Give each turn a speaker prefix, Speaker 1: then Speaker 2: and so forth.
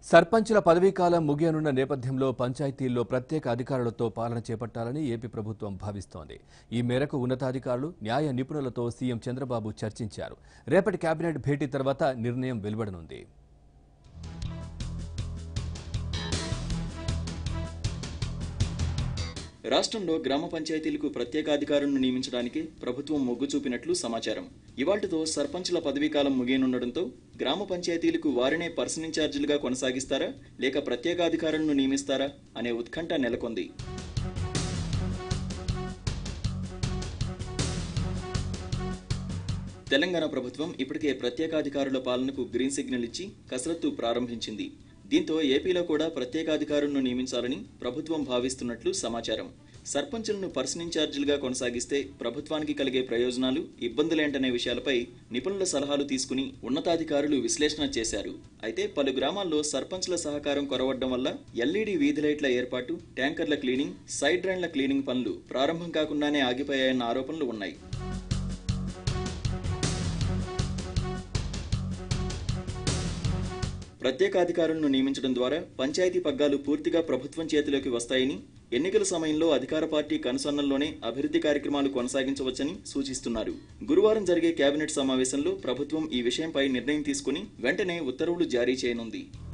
Speaker 1: సర్పంచుల పదవీకాలం ముగియనున్న నేపథ్యంలో పంచాయతీల్లో ప్రత్యేక అధికారులతో పాలన చేపట్టాలని ఏపీ ప్రభుత్వం భావిస్తోంది ఈ మేరకు ఉన్నతాధికారులు న్యాయ నిపుణులతో సీఎం చంద్రబాబు చర్చించారు రేపటి కేబినెట్ భేటీ తర్వాత నిర్ణయం వెలువడనుంది
Speaker 2: రాష్ట్రంలో గ్రామ పంచాయతీలకు ప్రత్యేకాధికారులను నియమించడానికి ప్రభుత్వం మొగ్గు చూపినట్లు సమాచారం ఇవాళ్టితో సర్పంచుల పదవీకాలం ముగియనుండడంతో గ్రామ పంచాయతీలకు వారినే పర్సన్ ఇన్ఛార్జీలుగా కొనసాగిస్తారా లేక ప్రత్యేకాధికారులను నియమిస్తారా అనే ఉత్కంఠ నెలకొంది తెలంగాణ ప్రభుత్వం ఇప్పటికే ప్రత్యేకాధికారుల పాలనకు గ్రీన్ సిగ్నల్ ఇచ్చి కసరత్తు ప్రారంభించింది దీంతో ఏపీలో కూడా ప్రత్యేకాధికారులను నియమించాలని ప్రభుత్వం భావిస్తున్నట్లు సమాచారం సర్పంచులను పర్సన్ ఇన్ఛార్జీలుగా కొనసాగిస్తే ప్రభుత్వానికి కలిగే ప్రయోజనాలు ఇబ్బందులేంటనే విషయాలపై నిపుణుల సలహాలు తీసుకుని ఉన్నతాధికారులు విశ్లేషణ చేశారు అయితే పలు గ్రామాల్లో సర్పంచ్ల సహకారం కొరవడం వల్ల ఎల్ఈడి వీధి లైట్ల ఏర్పాటు ట్యాంకర్ల క్లీనింగ్ సైడ్ డ్రైన్ల క్లీనింగ్ పనులు ప్రారంభం కాకుండానే ఆగిపోయాయన్న ఆరోపణలు ఉన్నాయి ప్రత్యేకాధికారులను నియమించడం ద్వారా పంచాయతీ పగ్గాలు పూర్తిగా ప్రభుత్వం చేతిలోకి వస్తాయని ఎన్నికల సమయంలో అధికార పార్టీ కనుసన్నల్లోనే అభివృద్ధి కార్యక్రమాలు కొనసాగించవచ్చని సూచిస్తున్నారు గురువారం జరిగే కేబినెట్ సమావేశంలో ప్రభుత్వం ఈ విషయంపై నిర్ణయం తీసుకుని వెంటనే ఉత్తర్వులు జారీ చేయనుంది